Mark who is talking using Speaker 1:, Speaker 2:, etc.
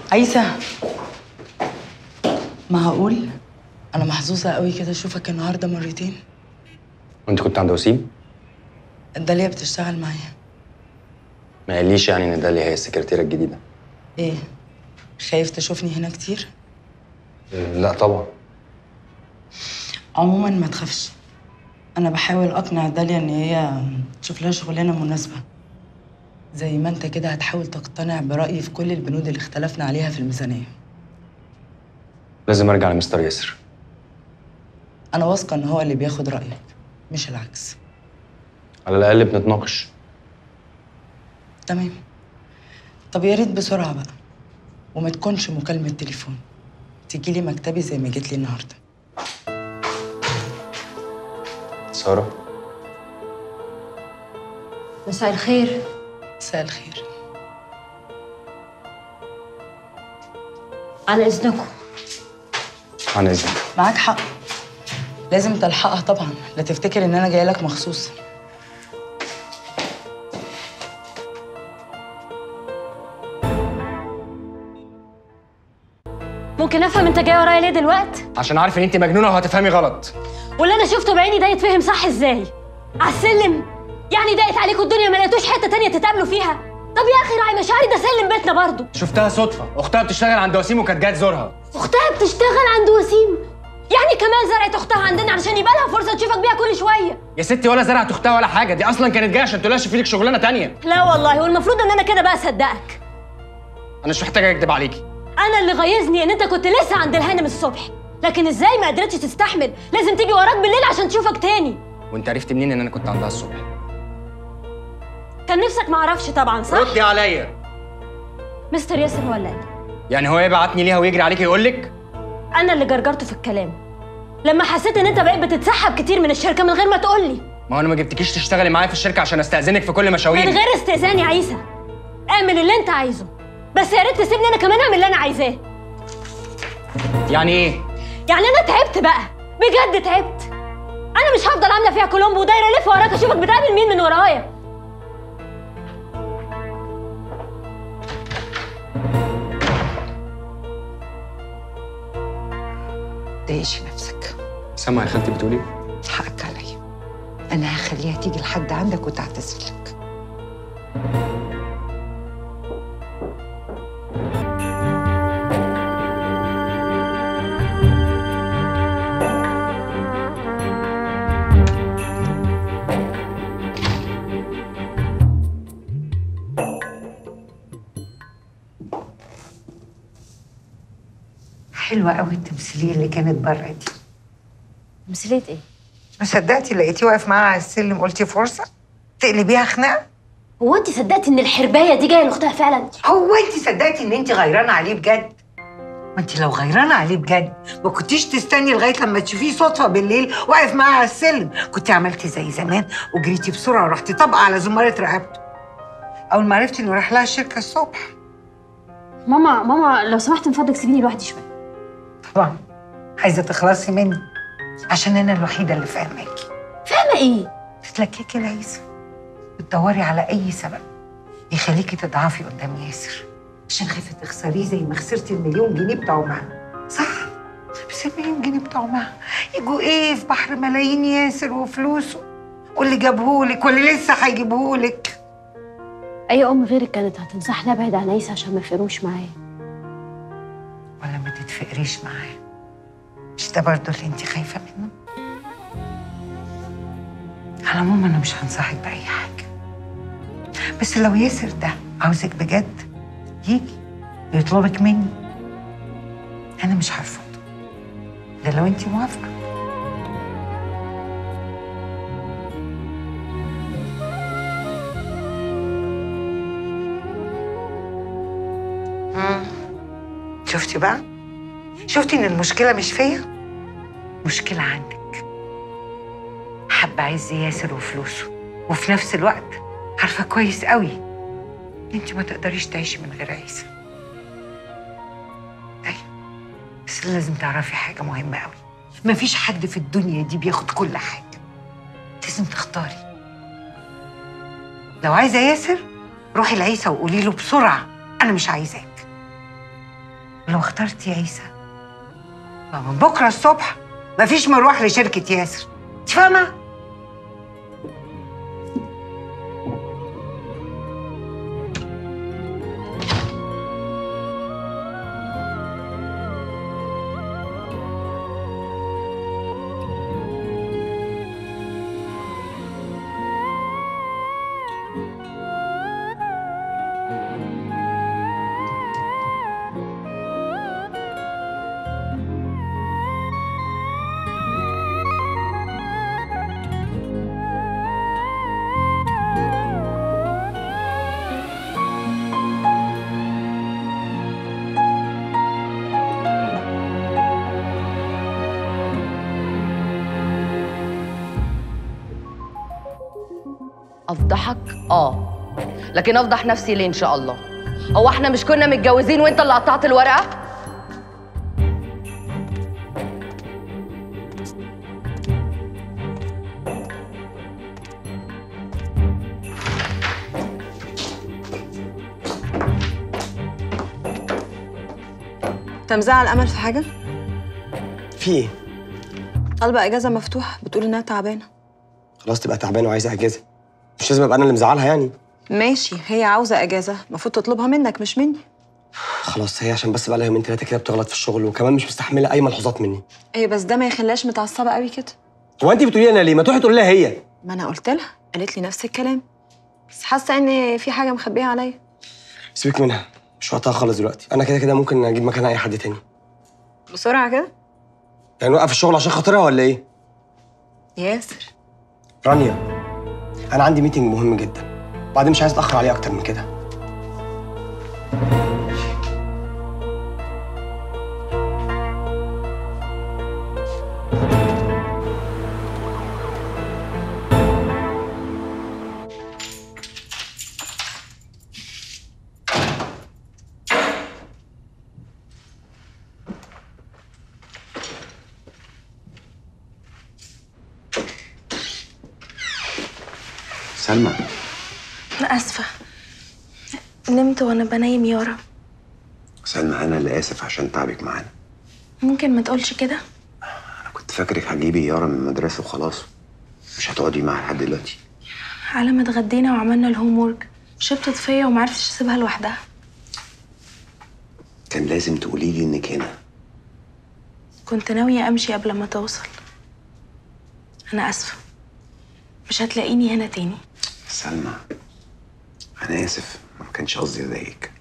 Speaker 1: عيسى معقول انا محظوظه قوي كده اشوفك النهارده مرتين
Speaker 2: وانت كنت عند وسيم
Speaker 1: داليا بتشتغل معايا
Speaker 2: ما قاليش يعني ان داليا هي السكرتيره الجديده
Speaker 1: ايه خايف تشوفني هنا كتير
Speaker 2: لا طبعا
Speaker 1: عموما ما تخافش انا بحاول اقنع داليا ان هي تشوف لها شغلانه مناسبه زي ما انت كده هتحاول تقتنع برايي في كل البنود اللي اختلفنا عليها في الميزانيه
Speaker 2: لازم ارجع لمستر ياسر
Speaker 1: انا واثقه ان هو اللي بياخد رايك مش العكس
Speaker 2: على الاقل بنتناقش
Speaker 1: تمام طب يا ريت بسرعه بقى وما تكونش مكالمه تليفون تيجي لي مكتبي زي ما جيت لي النهارده
Speaker 2: ساره
Speaker 3: مساء الخير
Speaker 1: مساء الخير
Speaker 3: على اذنكم
Speaker 2: عن اذنك
Speaker 1: معاك حق لازم تلحقها طبعا لا تفتكر ان انا جايه لك مخصوص
Speaker 3: ممكن افهم انت جاي ورايا ليه دلوقتي
Speaker 2: عشان عارف ان انت مجنونه وهتفهمي غلط
Speaker 3: واللي انا شفته بعيني ده يتفهم صح ازاي على السلم يعني ضاقت عليكم الدنيا ما لقيتوش حته تانية تتقابلوا فيها طب يا اخي راعي مشاعري ده سلم بيتنا برضه
Speaker 2: شفتها صدفه اختها بتشتغل عند وسيم وكانت جايه تزورها
Speaker 3: اختها بتشتغل عند وسيم يعني كمان زرعت اختها عندنا علشان يبقى لها فرصه تشوفك بيها كل شويه
Speaker 2: يا ستي ولا زرعت اختها ولا حاجه دي اصلا كانت جايه عشان تلاقي في لك شغلانه تانية
Speaker 3: لا والله والمفروض ان انا كده بقى اصدقك
Speaker 2: انا مش محتاجه اكدب عليكي
Speaker 3: انا اللي غيظني ان انت كنت لسه عند الهانم الصبح لكن ازاي ما قدرتش تستحمل لازم تيجي وراك بالليل عشان تشوفك تاني
Speaker 2: وانت عرفت منين ان انا كنت عندها الصبح
Speaker 3: كان نفسك ما اعرفش طبعا صح
Speaker 2: ردي عليا
Speaker 3: مستر ياسر ولا ايه
Speaker 2: يعني هو يبعتني ليها ويجري عليكي يقول لك
Speaker 3: انا اللي جرجرته في الكلام لما حسيت ان انت بقيت بتتسحب كتير من الشركه من غير ما تقول لي
Speaker 2: ما هو انا ما جبتكيش تشتغلي معايا في الشركه عشان استاذنك في كل
Speaker 3: من
Speaker 2: مشاويري
Speaker 3: غير استئذان يا عيسى اعمل اللي انت عايزه بس يا ريت تسيبني انا كمان اعمل اللي انا عايزاه
Speaker 2: يعني ايه
Speaker 3: يعني انا تعبت بقى بجد تعبت انا مش هفضل عامله فيها كولومبو ودايره الف وراك اشوفك بتقابل مين من ورايا
Speaker 4: تضايقش نفسك
Speaker 2: سامعه يا خالتي بتقولي
Speaker 4: حقك عليا انا هخليها تيجي لحد عندك وتعتذر لك حلوة قوي التمثيلية اللي كانت بره دي
Speaker 3: تمثيليه ايه
Speaker 4: ما صدقتي لقيتيه واقف معاها على السلم قلتي فرصة تقلبيها خناقة
Speaker 3: هو انت صدقتي ان الحربايه دي جايه لاختها فعلا
Speaker 4: هو انت صدقتي ان انت غيرانة عليه بجد ما انت لو غيرانة عليه بجد ما كنتيش تستني لغاية لما تشوفيه صدفة بالليل واقف معاها على السلم كنت عملتي زي زمان وجريتي بسرعة ورحتي طابقة على زمارة رقبته أول ما عرفتي إنه راح لها الشركة الصبح
Speaker 3: ماما ماما لو سمحت من فضلك سيبيني لوحدي شويه
Speaker 4: طبعا عايزة تخلصي مني عشان أنا الوحيدة اللي فاهماكي
Speaker 3: فاهمه ايه
Speaker 4: تتلككي العيسى بتدوري على اي سبب يخليكي تضعفي قدام ياسر عشان خايفه تخسريه زي ما خسرتي المليون جنيه بتوعه معاه صح بس المليون جنيه بتوعه معاه يجوا ايه في بحر ملايين ياسر وفلوسه واللي جابهولك واللي لسه هيجيبهولك
Speaker 3: اي ام غيرك كانت هتنصحني ابعد عن عيسى عشان ما يفقروش معايا
Speaker 4: ولا ما تتفقريش معاه مش ده برضه اللي انت خايفه منه على العموم انا مش هنصحك باي حاجه بس لو ياسر ده عاوزك بجد يجي يطلبك مني انا مش هرفض ده لو انت موافقه مم. شفتي بقى شفتي ان المشكله مش فيا مشكله عندك حابه عز ياسر وفلوسه وفي نفس الوقت عارفه كويس قوي ان انت ما تقدريش تعيشي من غير عيسى ايوه بس لازم تعرفي حاجه مهمه قوي مفيش حد في الدنيا دي بياخد كل حاجه لازم تختاري لو عايزه ياسر روحي لعيسى وقولي له بسرعه انا مش عايزاك ولو اخترتي عيسى ما من بكره الصبح مفيش مروح لشركه ياسر انت فاهمه
Speaker 5: افضحك اه لكن افضح نفسي ليه ان شاء الله هو احنا مش كنا متجوزين وانت اللي قطعت الورقه
Speaker 6: انت مزعل امل في حاجه
Speaker 7: في ايه؟
Speaker 6: طالبه اجازه مفتوحه بتقول انها تعبانه
Speaker 7: خلاص تبقى تعبانه وعايزه اجازه مش لازم ابقى انا اللي مزعلها يعني
Speaker 6: ماشي هي عاوزه اجازه المفروض تطلبها منك مش مني
Speaker 7: خلاص هي عشان بس بقى لها يومين ثلاثه كده بتغلط في الشغل وكمان مش مستحمله اي ملحوظات مني
Speaker 6: ايه بس ده ما يخليهاش متعصبه قوي كده
Speaker 7: هو انت بتقولي انا ليه ما تروحي تقولي لها هي
Speaker 6: ما انا قلت لها قالت لي نفس الكلام بس حاسه ان في حاجه مخبيها عليا
Speaker 7: سيبك منها مش وقتها خالص دلوقتي انا كده كده ممكن اجيب مكانها اي حد تاني
Speaker 6: بسرعه كده
Speaker 7: يعني نوقف الشغل عشان خاطرها ولا ايه
Speaker 6: ياسر
Speaker 7: رانيا انا عندي ميتنج مهم جدا بعدين مش عايز اتاخر عليه اكتر من كده
Speaker 8: سلمى
Speaker 9: أنا آسفة نمت وأنا بنايم يارا
Speaker 8: سلمى انا اللي اسف عشان تعبك معانا
Speaker 9: ممكن ما تقولش كده
Speaker 8: انا كنت فاكرك هتجيبي يارا من المدرسه وخلاص مش هتقعدي معاها لحد دلوقتي
Speaker 9: على ما اتغدينا وعملنا الهوم وورك شبطت فيا ومعرفتش اسيبها لوحدها
Speaker 8: كان لازم تقولي لي انك هنا
Speaker 9: كنت ناوية أمشي قبل ما توصل أنا آسفة مش هتلاقيني هنا تاني
Speaker 8: سلمى انا اسف ما كانش قصدي اضايقك